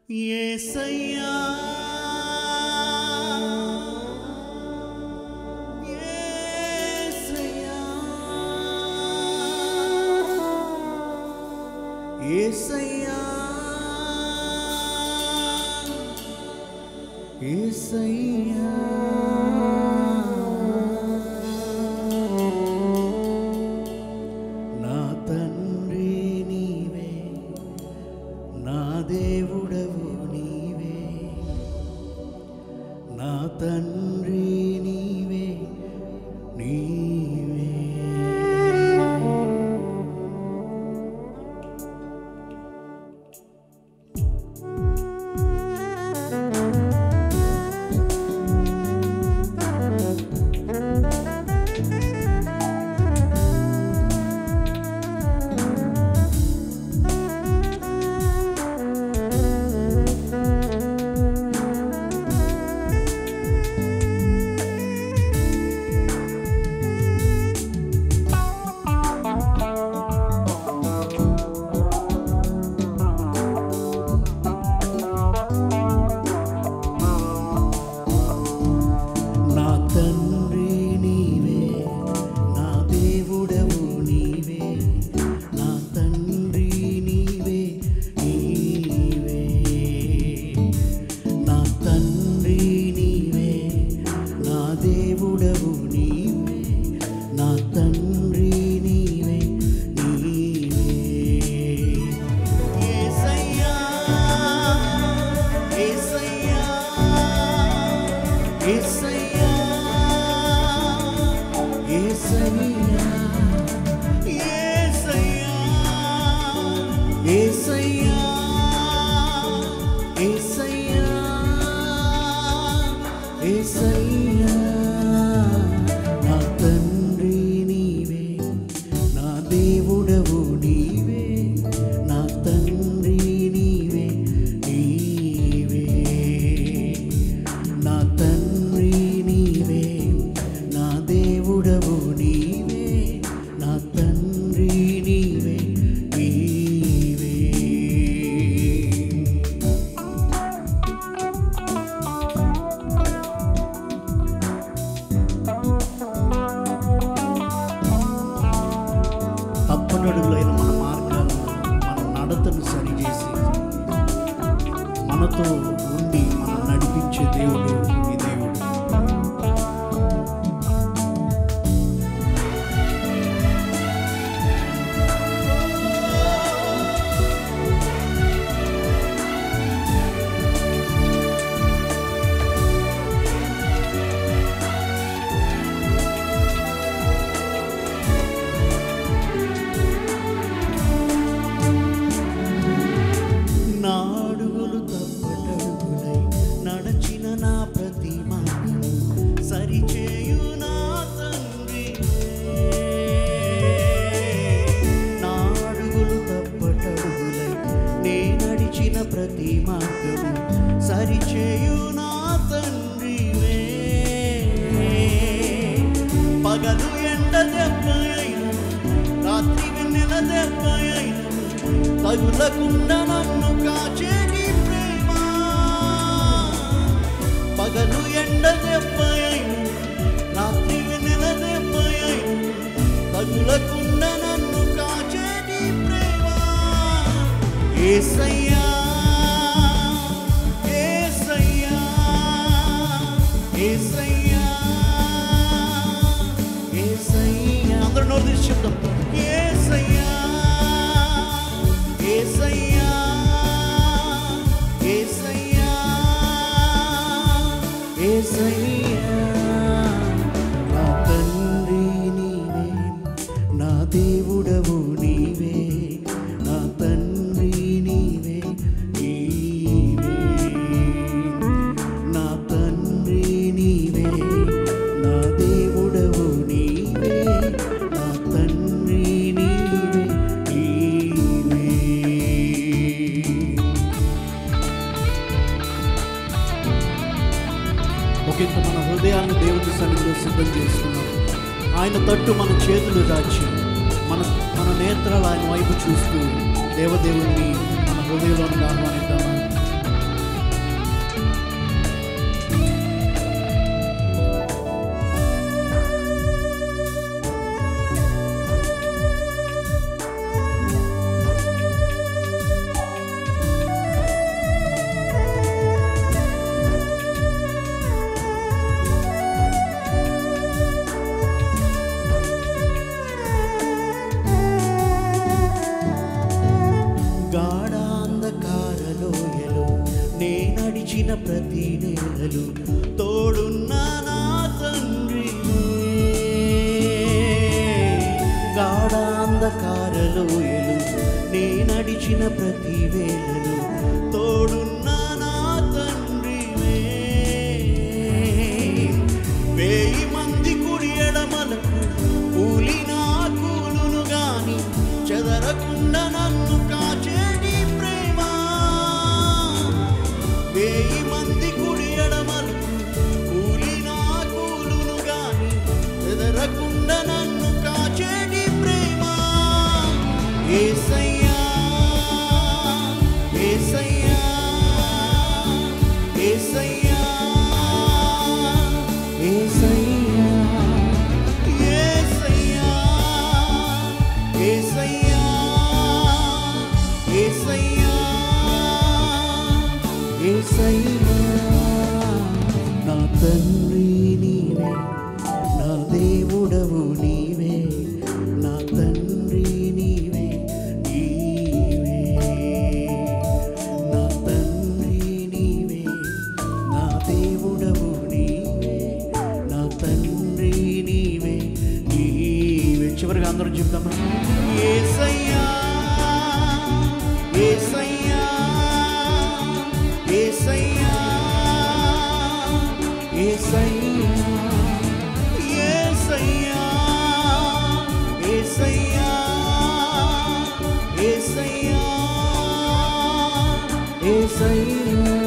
యేసయ్యా యేసయ్యా యేసయ్యా యేసయ్యా నా తండ్రి నీవే నా దేవుడవు నీవే నా తండ్రి నీవే నీవే నా తండ్రి నీవే నా దేవుడవు నీవే నా తండ్రి నీవే నీవే నా తండ్రి నీవే నా దేవుడవు నీవే నా తండ్రి నీవే నీవే యేసయ్యా యేసయ్యా యేసయ్యా యేసయ్యా యేసయ్యా యేసయ్యా యేసయ్యా యేసయ్యా నా తండ్రి నీవే నా దేవుడవు నీవే నా తండ్రి నీవే నీవే నా తండ్రి నీవే నా దేవుడవు నీవే నా తండ్రి నీవే నీవే తప్పనడుగులైన మన మార్గాలను మన నడతను సరిచేసి మనతో ఉండి మనం నడిపించే దేవుడు ఈ దేవుడు నా అడుగులు తప్పటడుగులై నడచిన నా ప్రతి మార్గం సరిచేయు నా తండ్రి నా అడుగులు తప్పటడుగులై నే నడిచిన ప్రతి మార్గం సరిచేయు నా తండ్రివే పగలు ఎండ దెబ్బయైన రాత్రి వెన్నెల దెబ్బయైన తగులకుండా నన్ను కాచేటి ప్రేమ పగలు ఎండ దెబ్బయైన రాత్రి వెన్నెల దెబ్బయైన తగులకుండా నన్ను కాచేటి ప్రేమ ఏసయ్యా ఏసయ్యా ఏసయ్యా ఏసయ్యా అందరూ నోరు తీసి చెప్తాం ఏసయ్యా ఏసయ్యా ఏసయ్యా ఏసయ్యా నా తండ్రి నీవే నా దేవుడవు నీవే నా తండ్రి నీవే నీవే నా తండ్రి నీవే నా దేవుడవు నీవే నా తండ్రి నీవే నీవే ఒకంత మన హృదయాన్ని దేవుని సన్నిధిలో సిద్ధం చేసుకున్నాం ఆయన తట్టు మన చేతులు దాచి మన మన నేత్రాలు ఆయన వైపు చూస్తూ దేవదేవుణ్ణి మన హృదయంలో ఆహ్వానిద్దామా నడిచిన ప్రతి నేలలు తోడున్న నా తండ్రి గాఢాంధకారలోయలు నే నడిచిన ప్రతి వేళలు తోడున్న నా తండ్రి వేయి మంది కుడి ఎడమలకు కూలినా కూలును గాని చెదరకుండా నన్ను కాచేటి ప్రేమ వేయి మంది కుడి ఎడమలకు కూలినా కూలును గాని చెదరకుండా నన్ను కాచేటి ప్రేమ ఏసయ్యా ఏసయ్యా ఏసయ్యా ఏసయ్యా ఏసయ్యా ఏసయ్యా ఏసయ్యా ఏసయ్యా నా తండ్రి నీవే నా దేవుడవు నీవే నా తండ్రి నీవే నీవే నా తండ్రి నీవే నా దేవుడవు నీవే నా తండ్రి నీవే నీవే చివరిగా అందరూ చెప్తామా ఏసయ్యా ఏసయ్యా ఏసయ్యా ఏసయ్యా ఏసయ్యా ఏసయ్యా ఏసయ్యా ఏసయ్యా